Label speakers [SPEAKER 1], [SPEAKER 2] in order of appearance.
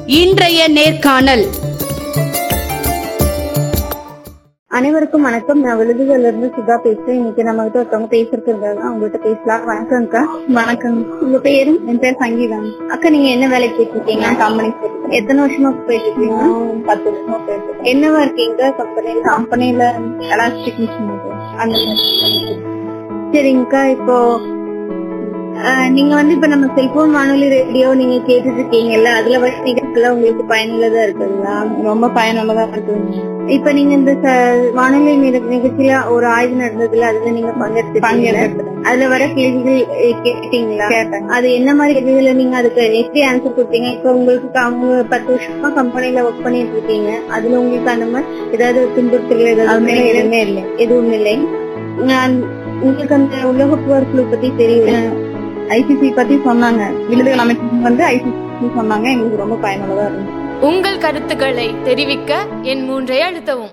[SPEAKER 1] இன்றைய நேர்காணல்
[SPEAKER 2] அனைவருக்கும் வணக்கம் நான் விழுதுகள்ல இருந்து சுதா பேசுறேன் இன்னைக்கு நம்ம கிட்ட ஒருத்தவங்க பேசிருக்காங்க அவங்ககிட்ட பேசலாம் வணக்கம்க்கா வணக்கம் உங்க பேரு என் பேர் சங்கீதா அக்கா நீங்க என்ன வேலைக்கு போயிட்டு இருக்கீங்க கம்பெனி எத்தனை வருஷமா போயிட்டு இருக்கீங்க பத்து வருஷமா போயிட்டு இருக்கேன் என்னவா இருக்கீங்க கம்பெனில கம்பெனில எலாஸ்டிக் மிஷின் அந்த மாதிரி. சரிங்கக்கா இப்போ ஆஹ் நீங்க வந்து இப்ப நம்ம செல்போன் வானொலி ரேடியோ நீங்க கேட்டுட்டு இருக்கீங்கல்ல அதுல வர நிகழ்ச்சிகள் உங்களுக்கு பயனுள்ளதா இருக்குங்களா ரொம்ப பயனுள்ளதா இருக்குங்க இப்ப நீங்க இந்த ச- வானொலி நிக- நிகழ்ச்சியில ஒரு ஆய்வு நடந்ததுல அதுல நீங்க பங்கெடுத்து அதுல வர கேள்விகள் அஹ், கேட்டீங்களா அது என்ன மாதிரி கேள்விகளை நீங்க அதுக்கு எப்படி ஆன்சர் கொடுத்தீங்க இப்ப உங்களுக்கு அவங்க பத்து வருஷமா கம்பெனில ஒர்க் பண்ணிட்டு இருக்கீங்க அதுல உங்களுக்கு அந்த மாதிரி ஏதாவது துன்புறுத்தல் ஏதாவது எதுவுமே இல்லை எதுவும் இல்லை நான் உங்களுக்கு அந்த உலக புகார் குழு பத்தி தெரியும் ஐசிசி பத்தி சொன்னாங்க விழுதுகள் அமைப்பு வந்து ஐசிசி சொன்னாங்க எங்களுக்கு ரொம்ப பயனுள்ளதா இருந்துச்சு
[SPEAKER 3] உங்கள் கருத்துக்களை தெரிவிக்க என் மூன்றை அழுத்தவும்